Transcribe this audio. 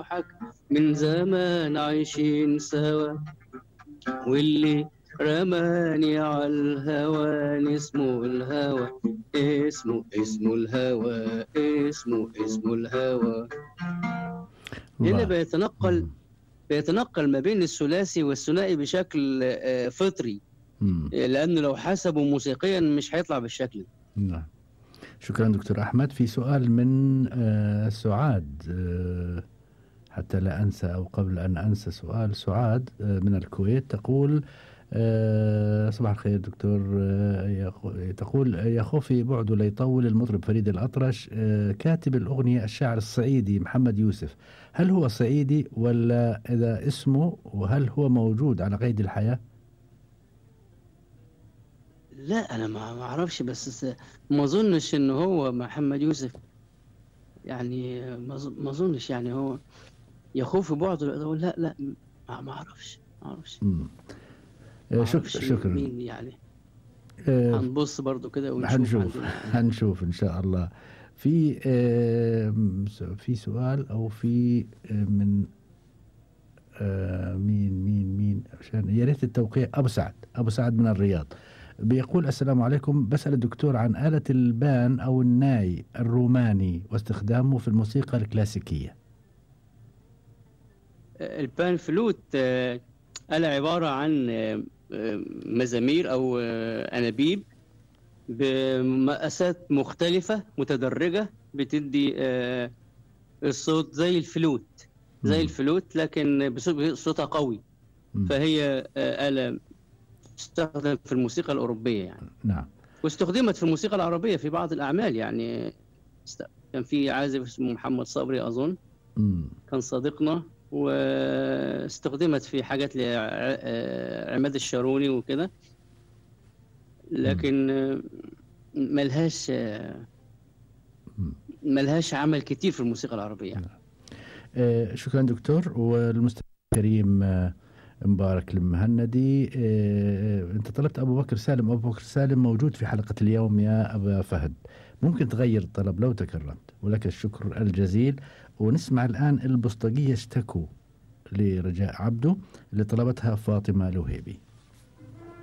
روحك من زمان عايشين سوا واللي رماني على الهوى اسمه الهوى اسمه اسمه الهوى اسمه اسمه الهوى هنا الله. بيتنقل مم. بيتنقل ما بين الثلاثي والثنائي بشكل آه، فطري مم. لانه لو حسبه موسيقيا مش هيطلع بالشكل ده. نعم شكرا دكتور أحمد في سؤال من آه، سعاد آه، حتى لا أنسى أو قبل أن أنسى سؤال سعاد آه، من الكويت تقول آه، صباح الخير دكتور آه، يا خو- تقول يا خوفي بعد ليطول المطرب فريد الأطرش آه، كاتب الأغنية الشاعر الصعيدي محمد يوسف هل هو صعيدي ولا إذا اسمه وهل هو موجود على قيد الحياة لا انا ما ما اعرفش بس س- ما اظنش ان هو محمد يوسف يعني ما أظ- ما اظنش يعني هو يخوف بعضه لا لا ما ما اعرفش ما اعرفش مم. ما آه، شك أعرفش شكرا مين يعني آه، هنبص برضو كده ونشوف هنشوف عندنا هنشوف ان شاء الله في آم، س- في سؤال او في آه، من آه، مين مين مين عشان يا ريت التوقيع ابو سعد ابو سعد من الرياض بيقول السلام عليكم بسأل الدكتور عن آلة البان أو الناي الروماني واستخدامه في الموسيقى الكلاسيكية البان فلوت آه، آلة عبارة عن آه، آه، مزامير أو آه، أنابيب بمقاسات مختلفة متدرجة بتدي آه، الصوت زي الفلوت زي مم. الفلوت لكن بصوت- صوتها قوي مم. فهي آه، آلة تستخدم في الموسيقى الأوروبية يعني نعم واستخدمت في الموسيقى العربية في بعض الأعمال يعني است- كان في عازف اسمه محمد صبري أظن مم. كان صديقنا واستخدمت في حاجات لعماد الشاروني وكده لكن آه، ملهاش آه، مم. ملهاش عمل كتير في الموسيقى العربية يعني. آه، شكرا دكتور والمستمع الكريم آه، مبارك المهندي آه، انت طلبت ابو بكر سالم ابو بكر سالم موجود في حلقه اليوم يا ابا فهد ممكن تغير الطلب لو تكرمت ولك الشكر الجزيل ونسمع الان البسطجيه اشتكوا لرجاء عبده اللي طلبتها فاطمه لوهيبي